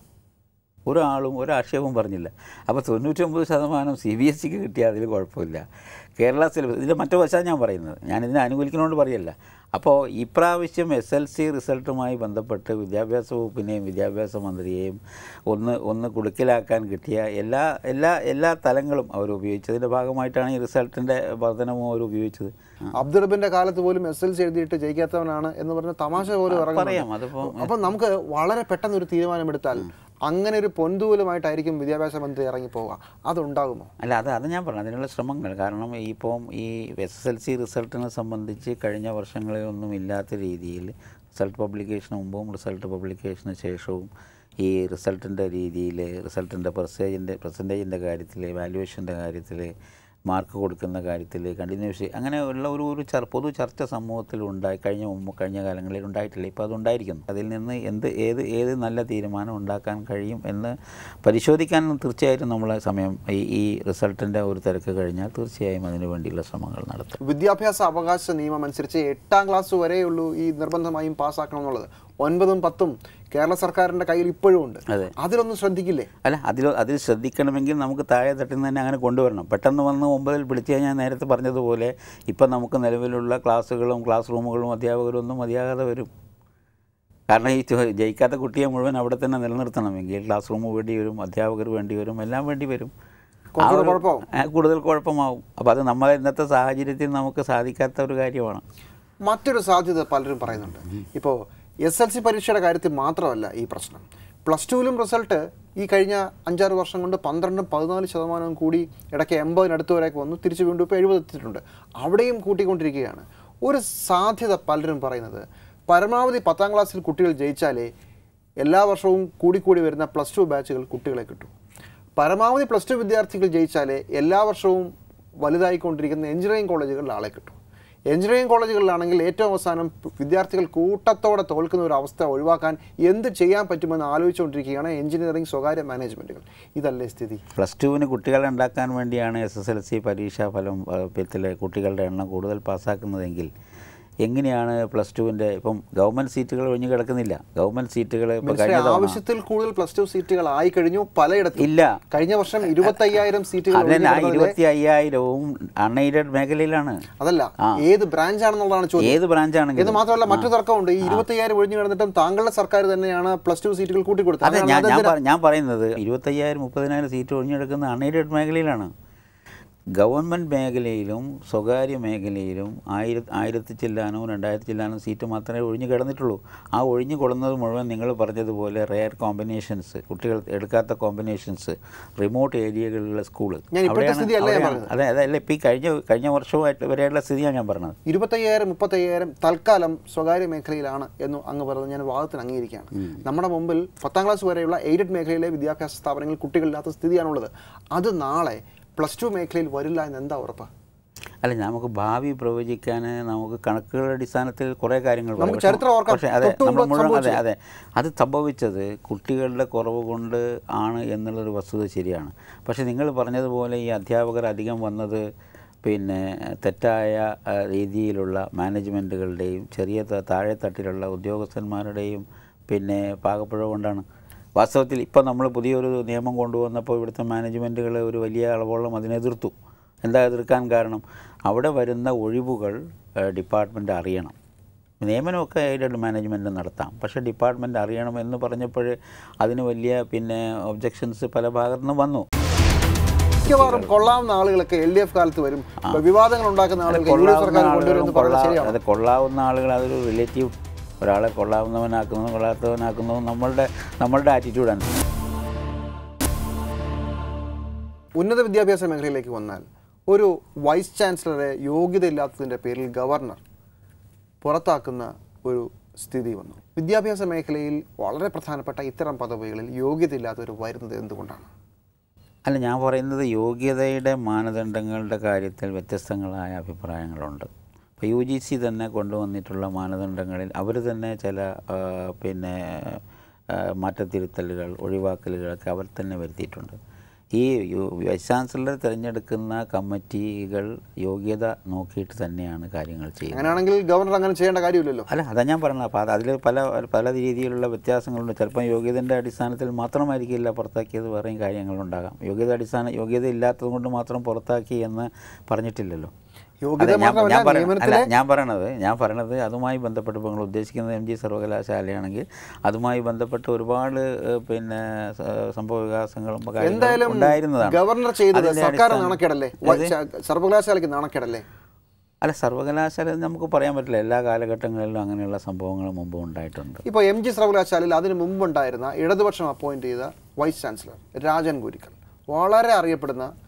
ഒരാളും ഒരാക്ഷേപവും പറഞ്ഞില്ല അപ്പോൾ തൊണ്ണൂറ്റൊമ്പത് ശതമാനം സി ബി എസ് സിക്ക് കിട്ടിയാൽ അതിൽ കുഴപ്പമില്ല കേരള സിലബസ് ഇതിൻ്റെ മറ്റു വശമാണ് ഞാൻ പറയുന്നത് ഞാൻ ഇതിനെ അനുകൂലിക്കുന്നതുകൊണ്ട് പറയല്ല അപ്പോൾ ഇപ്രാവശ്യം എസ് എൽ സി റിസൾട്ടുമായി ബന്ധപ്പെട്ട് വിദ്യാഭ്യാസ വകുപ്പിനെയും വിദ്യാഭ്യാസ മന്ത്രിയെയും ഒന്ന് ഒന്ന് കുടുക്കിലാക്കാൻ കിട്ടിയ എല്ലാ എല്ലാ എല്ലാ തലങ്ങളും അവർ ഉപയോഗിച്ചതിൻ്റെ ഭാഗമായിട്ടാണ് ഈ റിസൾട്ടിൻ്റെ വർധനവും അവർ ഉപയോഗിച്ചത് അബ്ദുറബിന്റെ കാലത്ത് പോലും എസ് എൽ സി എഴുതിയിട്ട് ജയിക്കാത്തവനാണ് എന്ന് പറഞ്ഞ തമാശ പോലും പറയാം അതിപ്പോൾ അപ്പൊ നമുക്ക് വളരെ പെട്ടെന്ന് ഒരു തീരുമാനമെടുത്താൽ അങ്ങനെ ഒരു പൊൻതൂലമായിട്ടായിരിക്കും വിദ്യാഭ്യാസ മന്ത്രി ഇറങ്ങി പോവുക അതുണ്ടാകുമോ അല്ല അത് അത് ഞാൻ പറഞ്ഞു അതിനുള്ള ശ്രമങ്ങൾ കാരണം ഇപ്പം ഈ എസ് എസ് എൽ സി റിസൾട്ടിനെ സംബന്ധിച്ച് കഴിഞ്ഞ വർഷങ്ങളിലൊന്നും ഇല്ലാത്ത രീതിയിൽ റിസൾട്ട് പബ്ലിക്കേഷന് മുമ്പും റിസൾട്ട് പബ്ലിക്കേഷന് ശേഷവും ഈ റിസൾട്ടിൻ്റെ രീതിയിൽ റിസൾട്ടിൻ്റെ പെർസേജിൻ്റെ പെർസെൻറ്റേജിൻ്റെ കാര്യത്തിൽ വാല്യുവേഷൻ്റെ കാര്യത്തിൽ മാർക്ക് കൊടുക്കുന്ന കാര്യത്തിൽ കണ്ടിന്യൂസ് അങ്ങനെ ഉള്ള ഒരു ഒരു ചർ പൊതു ചർച്ച സമൂഹത്തിൽ ഉണ്ടായി കഴിഞ്ഞ മുമ്പ് കഴിഞ്ഞ കാലങ്ങളിൽ ഉണ്ടായിട്ടില്ല ഇപ്പോൾ അത് ഉണ്ടായിരിക്കുന്നു അതിൽ നിന്ന് എന്ത് ഏത് ഏത് നല്ല തീരുമാനം ഉണ്ടാക്കാൻ കഴിയും എന്ന് പരിശോധിക്കാൻ തീർച്ചയായിട്ടും നമ്മൾ സമയം ഈ ഈ റിസൾട്ടിൻ്റെ ഒരു തിരക്ക് കഴിഞ്ഞാൽ തീർച്ചയായും അതിനു വേണ്ടിയുള്ള ശ്രമങ്ങൾ നടത്തും വിദ്യാഭ്യാസ അവകാശ നിയമം അനുസരിച്ച് എട്ടാം ക്ലാസ് വരെയുള്ളൂ ഈ നിർബന്ധമായും പാസ്സാക്കണം എന്നുള്ളത് ഒൻപതും പത്തും കേരള സർക്കാരിന്റെ കയ്യിൽ ഇപ്പോഴും ഉണ്ട് അതെ. അതിലൊന്നും ശ്രദ്ധിക്കില്ലേ അല്ല അതിൽ അതിൽ ശ്രദ്ധിക്കണമെങ്കിൽ നമുക്ക് താഴെ തട്ടിൽ നിന്ന് തന്നെ അങ്ങനെ കൊണ്ടുവരണം പെട്ടെന്ന് വന്ന് ഒമ്പതിൽ പിടിച്ച് കഴിഞ്ഞാൽ നേരത്തെ പറഞ്ഞതുപോലെ ഇപ്പം നമുക്ക് നിലവിലുള്ള ക്ലാസ്സുകളും ക്ലാസ് റൂമുകളും അധ്യാപകരും ഒന്നും മതിയാകാതെ വരും കാരണം ഈ ചോ- ജയിക്കാത്ത കുട്ടിയെ മുഴുവൻ അവിടെ തന്നെ നിലനിർത്തണമെങ്കിൽ ക്ലാസ് റൂം വേണ്ടി വരും അധ്യാപകർ വേണ്ടി വരും എല്ലാം വേണ്ടി വരും ആ കുറച്ചുകൂടെ ഒരു- കുഴപ്പമാവും. ആ, കൂടുതൽ കുഴപ്പമാവും അപ്പോൾ അത് നമ്മളെ ഇന്നത്തെ സാഹചര്യത്തിൽ നമുക്ക് സാധിക്കാത്ത ഒരു കാര്യമാണ് മറ്റൊരു സാധ്യത പലരും പറയുന്നുണ്ട് ഇപ്പോൾ എസ് എൽ സി പരീക്ഷയുടെ കാര്യത്തിൽ മാത്രമല്ല ഈ പ്രശ്നം പ്ലസ് ടുവിലും റിസൾട്ട് ഈ കഴിഞ്ഞ അഞ്ചാറ് വർഷം കൊണ്ട് പന്ത്രണ്ടും പതിനാല് ശതമാനവും കൂടി ഇടയ്ക്ക് എൺപതിനടുത്ത് വരെയൊക്കെ വന്നു തിരിച്ച് വീണ്ടും ഇപ്പോൾ എഴുപത് എത്തിയിട്ടുണ്ട് അവിടെയും കൂട്ടിക്കൊണ്ടിരിക്കുകയാണ് ഒരു സാധ്യത പലരും പറയുന്നത് പരമാവധി പത്താം ക്ലാസ്സിൽ കുട്ടികൾ ജയിച്ചാലേ എല്ലാ വർഷവും കൂടിക്കൂടി വരുന്ന പ്ലസ് ടു ബാച്ചുകൾ കുട്ടികളെ കിട്ടും പരമാവധി പ്ലസ് ടു വിദ്യാർത്ഥികൾ ജയിച്ചാലേ എല്ലാ വർഷവും വലുതായിക്കൊണ്ടിരിക്കുന്ന എഞ്ചിനീയറിംഗ് കോളേജുകളിൽ ആളെ കിട്ടും എഞ്ചിനീയറിംഗ് കോളേജുകളിലാണെങ്കിൽ ഏറ്റവും അവസാനം വിദ്യാർത്ഥികൾ കൂട്ടത്തോടെ തോൽക്കുന്ന ഒരു അവസ്ഥ ഒഴിവാക്കാൻ എന്ത് ചെയ്യാൻ പറ്റുമെന്ന് ആലോചിച്ചുകൊണ്ടിരിക്കുകയാണ് എഞ്ചിനീയറിംഗ് സ്വകാര്യ മാനേജ്മെൻറ്റുകൾ ഇതല്ലേ സ്ഥിതി പ്ലസ് ടുവിന് കുട്ടികളെ ഉണ്ടാക്കാൻ വേണ്ടിയാണ് എസ് എസ് എൽ സി പരീക്ഷാ ഫലം ത്തിലെ കുട്ടികളുടെ എണ്ണം കൂടുതൽ പാസ്സാക്കുന്നതെങ്കിൽ എങ്ങനെയാണ് പ്ലസ് ടുവിൻ്റെ ഇപ്പം ഗവൺമെൻറ് സീറ്റുകൾ ഒഴിഞ്ഞു കിടക്കുന്നില്ല ഗവൺമെൻറ് സീറ്റുകൾ ഇപ്പോൾ മിനിസ്റ്ററെ, കഴിഞ്ഞ തവണ ആവശ്യത്തിൽ കൂടുതൽ പ്ലസ് ടു സീറ്റുകൾ ആയി കഴിഞ്ഞു പലയിടത്തും ഇല്ല കഴിഞ്ഞ വർഷം ഇരുപത്തയ്യായിരം സീറ്റുകൾ അതല്ല ഒഴിഞ്ഞുകിടന്നതിലെ- ഇരുപത്തി അയ്യായിരവും അൺഎയ്ഡഡ് മേഖലയിലാണ് അതല്ല ഏത് ബ്രാഞ്ച് ആണെന്നുള്ളതാണ് ചോദ്യം ഏത് ബ്രാഞ്ച് ആണെങ്കിലും എന്ന് മാത്രമല്ല മറ്റു തർക്കമുണ്ട് ഈ ഇരുപത്തയ്യായിരം ഒഴിഞ്ഞു കിടന്നിട്ടും താങ്കളുടെ സർക്കാർ തന്നെയാണ് പ്ലസ് ടു സീറ്റുകൾ കൂട്ടിക്കൊടുത്തത് അതെ അതാണ് ഞാൻ ഞാൻ അതെന്തിനാ? പറ- ഞാൻ പറയുന്നത് ഇരുപത്തയ്യായിരം മുപ്പതിനായിരം സീറ്റ് ഒഴിഞ്ഞെടുക്കുന്ന അൺഎയ്ഡഡ് മേഖലയിലാണ് ഗവൺമെൻറ് മേഖലയിലും സ്വകാര്യ മേഖലയിലും ആയിര ആയിരത്തി ചില്ലാനോ രണ്ടായിരത്തി ചില്ലാനോ സീറ്റ് മാത്രമേ ഒഴിഞ്ഞു കിടന്നിട്ടുള്ളൂ ആ ഒഴിഞ്ഞു കൊടുന്നത് മുഴുവൻ നിങ്ങൾ പറഞ്ഞതുപോലെ റെയർ കോമ്പിനേഷൻസ് കുട്ടികൾ എടുക്കാത്ത കോമ്പിനേഷൻസ് റിമോട്ട് ഏരിയകളിലുള്ള സ്കൂള് ഞാൻ ഇപ്പോഴത്തെ സ്ഥിതിയല്ല ഞാൻ അവിടെയാണ് അതെ അതല്ല ഇപ്പോൾ ഈ കഴിഞ്ഞ കഴിഞ്ഞ വർഷമായിട്ട് വരെയുള്ള സ്ഥിതിയാണ് ഞാൻ പറഞ്ഞത് ഇരുപത്തയ്യായിരം മുപ്പത്തയ്യായിരം തൽക്കാലം സ്വകാര്യ മേഖലയിലാണ് എന്ന് അങ്ങ് പറഞ്ഞത് ഞാൻ വാദത്തിന് അംഗീകരിക്കുകയാണ് നമ്മുടെ മുമ്പിൽ പത്താം ക്ലാസ് വരെയുള്ള എയ്ഡഡ് മേഖലയിലെ വിദ്യാഭ്യാസ സ്ഥാപനങ്ങളിൽ കുട്ടികളില്ലാത്ത സ്ഥിതിയാണുള്ളത് അത് നാളെ പ്ലസ് ടു മേഖലയിൽ വരില്ല എന്ന് എന്താ ഉറപ്പ് അല്ല നമുക്ക് ഭാവി പ്രവചിക്കാൻ നമുക്ക് കണക്കുകളുടെ അടിസ്ഥാനത്തിൽ കുറേ കാര്യങ്ങൾ പറയാം. നമുക്ക് പക്ഷേ- ചരിത്രം ഓർക്കാം. പക്ഷേ അതെ തൊട്ട് മുമ്പ് നമ്മൾ മുഴുവൻ അതെ സംഭവിച്ചത്. അതെ അത് സംഭവിച്ചത് കുട്ടികളുടെ കുറവ് കൊണ്ട് ആണ് എന്നുള്ളൊരു വസ്തുത ശരിയാണ് പക്ഷേ നിങ്ങൾ പറഞ്ഞതുപോലെ ഈ അധ്യാപകർ അധികം വന്നത് പിന്നെ തെറ്റായ ആ, രീതിയിലുള്ള മാനേജ്മെൻറ്റുകളുടെയും ചെറിയ ത- താഴെ തട്ടിലുള്ള ഉദ്യോഗസ്ഥന്മാരുടെയും പിന്നെ പാകപ്പിഴവ് കൊണ്ടാണ് വാസ്തവത്തിൽ ഇപ്പോൾ നമ്മൾ പുതിയൊരു നിയമം കൊണ്ടുവന്നപ്പോൾ ഇവിടുത്തെ മാനേജ്മെൻറ്റുകൾ ഒരു വലിയ അളവോളം അതിനെ എതിർത്തു എന്താ എതിർക്കാൻ കാരണം അവിടെ വരുന്ന ഒഴിവുകൾ ഡിപ്പാർട്ട്മെൻറ്റ് അറിയണം നിയമനമൊക്കെ എയ്ഡഡ് മാനേജ്മെൻറ്റ് നടത്താം പക്ഷേ ഡിപ്പാർട്ട്മെൻറ്റ് അറിയണം എന്ന് പറഞ്ഞപ്പോൾ അതിന് വലിയ പിന്നെ ഒബ്ജക്ഷൻസ് പല ഭാഗത്തു നിന്ന് വന്നു മിക്കവാറും കൊള്ളാവുന്ന ആളുകളൊക്കെ എൽ ഡി എഫ് കാലത്ത് വരും ഇപ്പൊ വിവാദങ്ങൾ ഉണ്ടാക്കുന്ന ആളുകൾക്ക് യു ഡി എഫ് സർക്കാർ കൊണ്ടുവരുമെന്ന് പറയുന്നത് ശരിയാണ് അത് കൊള്ളാവുന്ന ആളുകൾ അതൊരു റിലേറ്റീവ് ഒരാളെ കൊള്ളാവുന്നവനാക്കുന്നതും കൊള്ളാത്തവനാക്കുന്നതും നമ്മളുടെ നമ്മളുടെ ആറ്റിറ്റ്യൂഡാണ് ഉന്നത വിദ്യാഭ്യാസ മേഖലയിലേക്ക് വന്നാൽ ഒരു വൈസ് ചാൻസലറെ യോഗ്യതയില്ലാത്തതിൻ്റെ പേരിൽ ഗവർണർ പുറത്താക്കുന്ന ഒരു സ്ഥിതി വന്നു വിദ്യാഭ്യാസ മേഖലയിൽ വളരെ പ്രധാനപ്പെട്ട ഇത്തരം പദവികളിൽ യോഗ്യതയില്ലാത്തവർ വരുന്നത് എന്തുകൊണ്ടാണ് അല്ല ഞാൻ പറയുന്നത് യോഗ്യതയുടെ മാനദണ്ഡങ്ങളുടെ കാര്യത്തിൽ വ്യത്യസ്തങ്ങളായ അഭിപ്രായങ്ങളുണ്ട് ഇപ്പോൾ യു ജി സി തന്നെ കൊണ്ടുവന്നിട്ടുള്ള മാനദണ്ഡങ്ങളിൽ അവർ തന്നെ ചില ആ, പിന്നെ ആ, മാറ്റത്തിരുത്തലുകൾ ഒഴിവാക്കലുകളൊക്കെ അവർ തന്നെ വരുത്തിയിട്ടുണ്ട് ഈ യു- വൈസ് ചാൻസലർ തിരഞ്ഞെടുക്കുന്ന കമ്മിറ്റികൾ യോഗ്യത നോക്കിയിട്ട് തന്നെയാണ് കാര്യങ്ങൾ ചെയ്യുന്നത് അങ്ങനെയാണെങ്കിൽ ഗവർണർ അങ്ങനെ ചെയ്യേണ്ട കാര്യമില്ലല്ലോ അല്ല അതാ ഞാൻ പറഞ്ഞത് അപ്പോൾ അത് അതിൽ പല പല രീതിയിലുള്ള വ്യത്യാസങ്ങളുണ്ട് ചിലപ്പോൾ യോഗ്യതൻ്റെ അടിസ്ഥാനത്തിൽ മാത്രമായിരിക്കില്ല പുറത്താക്കിയത് വേറെയും കാര്യങ്ങളുണ്ടാകാം യോഗ്യത അടിസ്ഥാന യോഗ്യത ഇല്ലാത്തത് കൊണ്ട് മാത്രം പുറത്താക്കി എന്ന് പറഞ്ഞിട്ടില്ലല്ലോ യോഗ്യത അതെ, ഞാൻ- മാത്രമല്ല ഞാൻ പറ- നിയമനത്തിലെ അല്ല, ഞാൻ പറയണത് ഞാൻ പറയണത് അതുമായി ബന്ധപ്പെട്ട് ഇപ്പോൾ നിങ്ങൾ ഉദ്ദേശിക്കുന്നത് എം ജി സർവകലാശാലയാണെങ്കിൽ അതുമായി ബന്ധപ്പെട്ട് ഒരുപാട് ഏഹ്, പിന്നെ സ- സംഭവ വികാസങ്ങളും കാര്യങ്ങളും എന്തായാലും ഉണ്ടായിരുന്നതാണ് ഗവർണർ ചെയ്തത് അതിൻ്റെ സർക്കാർ അടിസ്ഥാനം- നാണക്കേടല്ലേ ഏത്? വ- സർവകലാശാലയ്ക്ക് നാണക്കേടല്ലേ അല്ല സർവകലാശാല എന്ന് നമുക്ക് പറയാൻ പറ്റില്ല എല്ലാ കാലഘട്ടങ്ങളിലും അങ്ങനെയുള്ള സംഭവങ്ങൾ മുമ്പ് ഉണ്ടായിട്ടുണ്ട് ഇപ്പോൾ എം ജി സർവകലാശാലയിൽ അതിന് മുമ്പുണ്ടായിരുന്ന ഇടതുപക്ഷം അപ്പോയിന്റ് ചെയ്ത വൈസ് ചാൻസലർ രാജൻ ഗുരിക്കൽ വളരെ അറിയപ്പെടുന്ന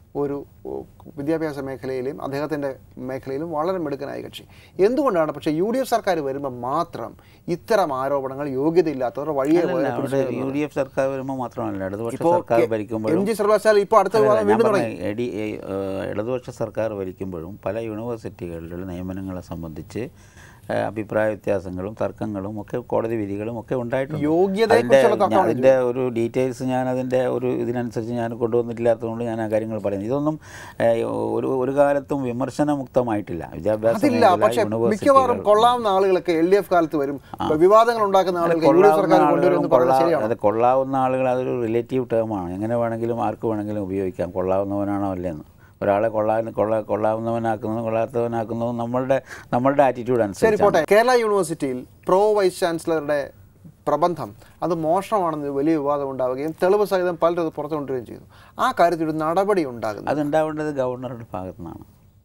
ഒരു ഓ, വിദ്യാഭ്യാസ മേഖലയിലും അദ്ദേഹത്തിൻ്റെ മേഖലയിലും വളരെ മിടുക്കനായ കക്ഷി എന്തുകൊണ്ടാണ് പക്ഷേ യു ഡി എഫ് സർക്കാർ വരുമ്പോൾ മാത്രം ഇത്തരം ആരോപണങ്ങൾ യോഗ്യതയില്ലാത്തവർ വഴിയെ അല്ലല്ല, പോയാൽ അവിടെ യു ഡി എഫ് സർക്കാർ വരുമ്പോൾ മാത്രമല്ല ഇടതുപക്ഷ ഇപ്പോൾ സർക്കാർ എം ഭരിക്കുമ്പോഴും ജി സർവകലാശാല ഇപ്പോൾ അടുത്ത അല്ലല്ല, വിവാദം ഞാൻ വീണ്ടും പറഞ്ഞ തുടങ്ങി എടി ഏ- ഏഹ് ഇടതുപക്ഷ സർക്കാർ ഭരിക്കുമ്പോഴും പല യൂണിവേഴ്സിറ്റികളിലുള്ള നിയമനങ്ങളെ സംബന്ധിച്ച് ഏഹ് അഭിപ്രായ വ്യത്യാസങ്ങളും തർക്കങ്ങളും ഒക്കെ കോടതി വിധികളും ഒക്കെ ഉണ്ടായിട്ടുണ്ട് യോഗ്യതയെക്കുറിച്ചുള്ള അതിൻ്റെ- തർക്കമാണ് അതിൻ്റെ ഒരു ഡീറ്റെയിൽസ് ഞാൻ അതിൻ്റെ ഒരു ഇതിനനുസരിച്ച് ഞാൻ കൊണ്ടുവന്നിട്ടില്ലാത്തതുകൊണ്ട് ഞാൻ ആ കാര്യങ്ങൾ പറയുന്നത് ഇതൊന്നും ഏഹ്, ഒരു ഒരു കാലത്തും വിമർശനമുക്തമായിട്ടില്ല വിദ്യാഭ്യാസ അതില്ല മേഖല, പക്ഷെ മിക്കവാറും യൂണിവേഴ്സിറ്റികൾ കൊള്ളാവുന്ന ആളുകളൊക്കെ എൽ ഡി എഫ് കാലത്ത് വരും വിവാദങ്ങൾ ഉണ്ടാക്കുന്ന ആളുകൾക്ക് യു ഡി എഫ് സർക്കാർ കൊണ്ടുവരുമെന്ന് പറയുന്നത് ശരിയാണ് അത് കൊള്ളാവുന്ന ആളുകൾ അതൊരു റിലേറ്റീവ് ടേമാണ് എങ്ങനെ വേണമെങ്കിലും ആർക്ക് വേണമെങ്കിലും ഉപയോഗിക്കാം കൊള്ളാവുന്നവനാണോ അല്ലേന്ന് ഒരാളെ കൊള്ളാ കൊള്ള കൊള്ളാവുന്നവനാക്കുന്നതും കൊള്ളാത്തവനാക്കുന്നതും നമ്മളുടെ നമ്മളുടെ ആറ്റിറ്റ്യൂഡ് ശരി അനുസരിച്ച് പോട്ടെ കേരള യൂണിവേഴ്സിറ്റിയിൽ പ്രോ വൈസ് ചാൻസലറുടെ പ്രബന്ധം അത് മോഷണമാണെന്ന് വലിയ വിവാദം ഉണ്ടാവുകയും തെളിവ് സഹിതം പലരും അത് പുറത്തു കൊണ്ടുവരികയും ചെയ്തു ആ കാര്യത്തിൽ ഒരു നടപടി ഉണ്ടാകുന്നു അതുണ്ടാവേണ്ടത് ഗവർണറുടെ ഭാഗത്തു നിന്നാണ്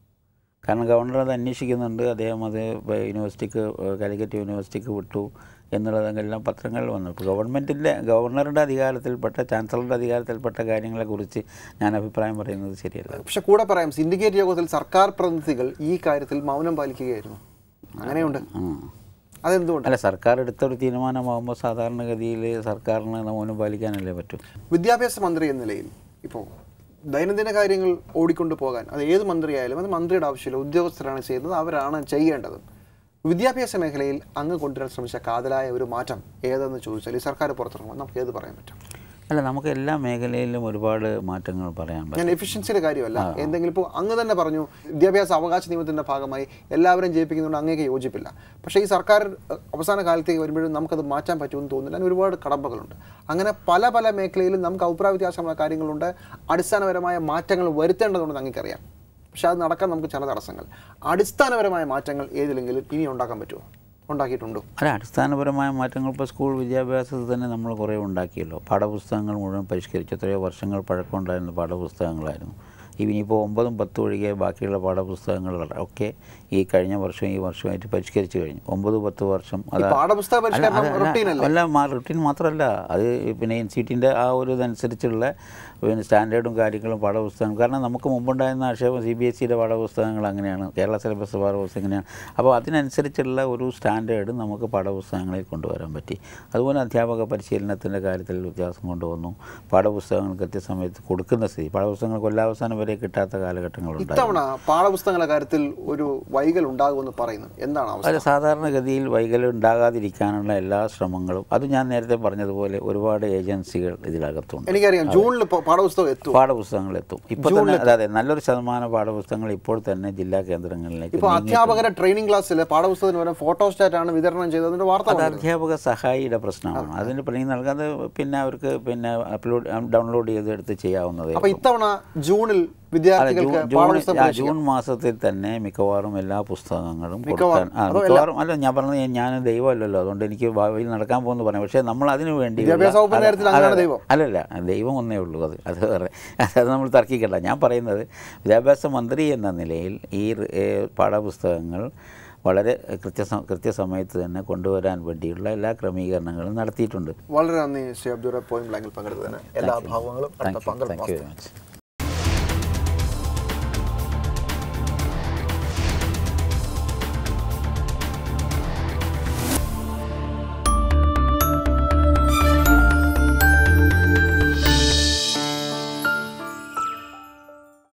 കാരണം ഗവർണർ അത് അന്വേഷിക്കുന്നുണ്ട് അദ്ദേഹം അത് ഇപ്പൊ യൂണിവേഴ്സിറ്റിക്ക് ഏഹ് കാലിക്കറ്റ് യൂണിവേഴ്സിറ്റിക്ക് വിട്ടു എന്നുള്ളതെല്ലാം പത്രങ്ങളിൽ വന്നു ഇപ്പോൾ ഗവൺമെൻറ്റിൻ്റെ ഗവർണറുടെ അധികാരത്തിൽപ്പെട്ട ചാൻസലറുടെ അധികാരത്തിൽപ്പെട്ട കാര്യങ്ങളെക്കുറിച്ച് ഞാൻ അഭിപ്രായം പറയുന്നത് ശരിയല്ല പക്ഷെ കൂടെ പറയാം സിൻഡിക്കേറ്റ് യോഗത്തിൽ സർക്കാർ പ്രതിനിധികൾ ഈ കാര്യത്തിൽ മൗനം പാലിക്കുകയായിരുന്നു അങ്ങനെയുണ്ട് ഉം. അതെന്തുകൊണ്ട് അല്ല സർക്കാർ എടുത്തൊരു തീരുമാനമാകുമ്പോൾ സാധാരണഗതിയിൽ സർക്കാരിന് മൗനം പാലിക്കാനല്ലേ പറ്റൂ വിദ്യാഭ്യാസ മന്ത്രി എന്ന നിലയിൽ ഇപ്പോൾ ദൈനംദിന കാര്യങ്ങൾ ഓടിക്കൊണ്ടു പോകാൻ അത് ഏത് മന്ത്രിയായാലും അത് മന്ത്രിയുടെ ആവശ്യമില്ല ഉദ്യോഗസ്ഥരാണ് ചെയ്യുന്നത് അവരാണ് ചെയ്യേണ്ടത് വിദ്യാഭ്യാസ മേഖലയിൽ അങ്ങ് കൊണ്ടുവരാൻ ശ്രമിച്ച കാതലായ ഒരു മാറ്റം ഏതെന്ന് ചോദിച്ചാൽ ഈ സർക്കാർ പുറത്തിറങ്ങുമ്പോൾ നമുക്ക് ഏത് പറയാൻ പറ്റും അല്ല നമുക്ക് എല്ലാ മേഖലയിലും ഒരുപാട് മാറ്റങ്ങൾ പറയാൻ പറ്റും ഞാൻ എഫിഷ്യൻസിയുടെ കാര്യമല്ല എന്തെങ്കിലും ഇപ്പോൾ അങ്ങ് തന്നെ പറഞ്ഞു വിദ്യാഭ്യാസ അവകാശ നിയമത്തിൻ്റെ ഭാഗമായി എല്ലാവരും ജയിപ്പിക്കുന്നതുകൊണ്ട് അങ്ങേക്ക് യോജിപ്പില്ല പക്ഷേ ഈ സർക്കാർ അഹ്, അവസാന കാലത്തേക്ക് വരുമ്പോഴും നമുക്കത് മാറ്റാൻ പറ്റുമെന്ന് തോന്നുന്നില്ല അതിന് ഒരുപാട് കടമ്പകളുണ്ട് അങ്ങനെ പല പല മേഖലയിലും നമുക്ക് അഭിപ്രായ വ്യത്യാസമുള്ള കാര്യങ്ങളുണ്ട് അടിസ്ഥാനപരമായ മാറ്റങ്ങൾ വരുത്തേണ്ടതുണ്ടെന്ന് അങ്ങേക്കറിയാം പക്ഷേ അത് നടക്കാൻ നമുക്ക് ചില തടസ്സങ്ങൾ അടിസ്ഥാനപരമായ മാറ്റങ്ങൾ ഏതിലെങ്കിലും ഇനി ഉണ്ടാക്കാൻ പറ്റുമോ ഉണ്ടാക്കിയിട്ടുണ്ടോ അല്ല അടിസ്ഥാനപരമായ മാറ്റങ്ങൾ ഇപ്പോൾ സ്കൂൾ വിദ്യാഭ്യാസത്തിൽ തന്നെ നമ്മൾ കുറേ ഉണ്ടാക്കിയല്ലോ പാഠപുസ്തകങ്ങൾ മുഴുവൻ പരിഷ്കരിച്ചു എത്രയോ വർഷങ്ങൾ പഴക്കമുണ്ടായിരുന്ന പാഠപുസ്തകങ്ങളായിരുന്നു ഇനിയിപ്പോൾ ഒമ്പതും പത്തും ഒഴികെ ബാക്കിയുള്ള പാഠപുസ്തകങ്ങൾ ഒക്കെ ഈ കഴിഞ്ഞ വർഷവും ഈ വർഷമായിട്ട് പരിഷ്കരിച്ചു കഴിഞ്ഞു ഒമ്പത് പത്ത് വർഷം ഈ പാഠപുസ്തക പരിഷ്കരണം അല്ല, routine അല്ലേ? അല്ല മാ റുട്ടീൻ മാത്രമല്ല അത് പിന്നെ എൻ സി ടിൻ്റെ ആ ഒരു ഇതനുസരിച്ചുള്ള പിന്നെ സ്റ്റാൻഡേർഡും കാര്യങ്ങളും പാഠപുസ്തകം കാരണം നമുക്ക് മുമ്പുണ്ടായിരുന്ന ആക്ഷേപം സി ബി എസ് സിയുടെ പാഠപുസ്തകങ്ങൾ അങ്ങനെയാണ് കേരള സിലബസ് പാഠപുസ്തകം ഇങ്ങനെയാണ് അപ്പോൾ അതിനനുസരിച്ചുള്ള ഒരു സ്റ്റാൻഡേർഡ് നമുക്ക് പാഠപുസ്തകങ്ങളിൽ കൊണ്ടുവരാൻ പറ്റി അതുപോലെ അധ്യാപക പരിശീലനത്തിൻ്റെ കാര്യത്തിൽ വ്യത്യാസം കൊണ്ടുവന്നു പാഠപുസ്തകങ്ങൾ കൃത്യസമയത്ത് കൊടുക്കുന്ന സ്ഥിതി പാഠപുസ്തകങ്ങൾ കൊല്ലാവസാനം വരെ കിട്ടാത്ത കാലഘട്ടങ്ങളുണ്ടായിരുന്നു ഇത്തവണ പാഠപുസ്തകങ്ങളുടെ കാര്യത്തിൽ ഒരു വൈകൽ ഉണ്ടാകുമെന്ന് പറയുന്നു എന്താണ് അവസ്ഥ അത് സാധാരണഗതിയിൽ വൈകല്യം ഉണ്ടാകാതിരിക്കാനുള്ള എല്ലാ ശ്രമങ്ങളും അത് ഞാൻ നേരത്തെ പറഞ്ഞതുപോലെ ഒരുപാട് ഏജൻസികൾ ഇതിനകത്തുണ്ട് എനിക്കറിയാം ജൂണിൽ പ- പാഠപുസ്തകം എത്തും പാഠപുസ്തകങ്ങൾ എത്തും ഇപ്പോൾ തന്നെ അതെ നല്ലൊരു ശതമാനം പാഠപുസ്തകങ്ങൾ ഇപ്പോൾ തന്നെ ജില്ലാ കേന്ദ്രങ്ങളിലേക്ക് ഇപ്പൊ അധ്യാപകരെ ട്രെയിനിങ് ക്ലാസ്സിൽ പാഠപുസ്തകത്തിന് പകരം ഫോട്ടോസ്റ്റാറ്റ് ആണ് വിതരണം ചെയ്തതിന്റെ വാർത്ത അത് വന്നു. അധ്യാപക സഹായിയുടെ പ്രശ്നമാണ് അതിന് പണി നൽകാതെ പിന്നെ അവർക്ക് പിന്നെ അപ്ലോഡ് ഡൗൺലോഡ് ചെയ്ത് എടുത്ത് ചെയ്യാവുന്നതേ അപ്പൊ ഇത്തവണ ജൂണിൽ അല്ല, വിദ്യാർത്ഥികൾക്ക് ജൂൺ- ജൂൺ പാഠപുസ്തകം ആ, ജൂൺ മാസത്തിൽ തന്നെ മിക്കവാറും എല്ലാ പുസ്തകങ്ങളും കൊടുക്കാൻ മിക്കവാറും? ആ അതോ മിക്കവാറും അല്ല ഞാൻ പറഞ്ഞത് ഞാൻ ദൈവമല്ലല്ലോ അതുകൊണ്ട് എനിക്ക് ഭാവിയിൽ നടക്കാൻ പോകുന്നു പറയാം പക്ഷേ നമ്മൾ അതിനു വേണ്ടി വിദ്യാഭ്യാസ വകുപ്പിന്റെ കാര്യത്തിൽ അങ്ങനെയാണ് ദൈവം. അല്ലല്ല ദൈവം ഒന്നേ ഉള്ളൂ അത് അത് വേറെ അത് നമ്മൾ തർക്കിക്കണ്ട ഞാൻ പറയുന്നത് വിദ്യാഭ്യാസ മന്ത്രി എന്ന നിലയിൽ ഈ റ്- ഏ, പാഠപുസ്തകങ്ങൾ വളരെ കൃത്യസ കൃത്യസമയത്ത് തന്നെ കൊണ്ടുവരാൻ വേണ്ടിയുള്ള എല്ലാ ക്രമീകരണങ്ങളും നടത്തിയിട്ടുണ്ട് വളരെ നന്ദി ശ്രീ അബ്ദുറ പോയിന്റ് ബ്ലാങ്കിൽ പങ്കെടുത്തതിന് എല്ലാ ഭാവങ്ങളും താങ്ക് അടുത്ത യു താങ്ക് യു പങ്കെടുക്കും വെരി മച്ച്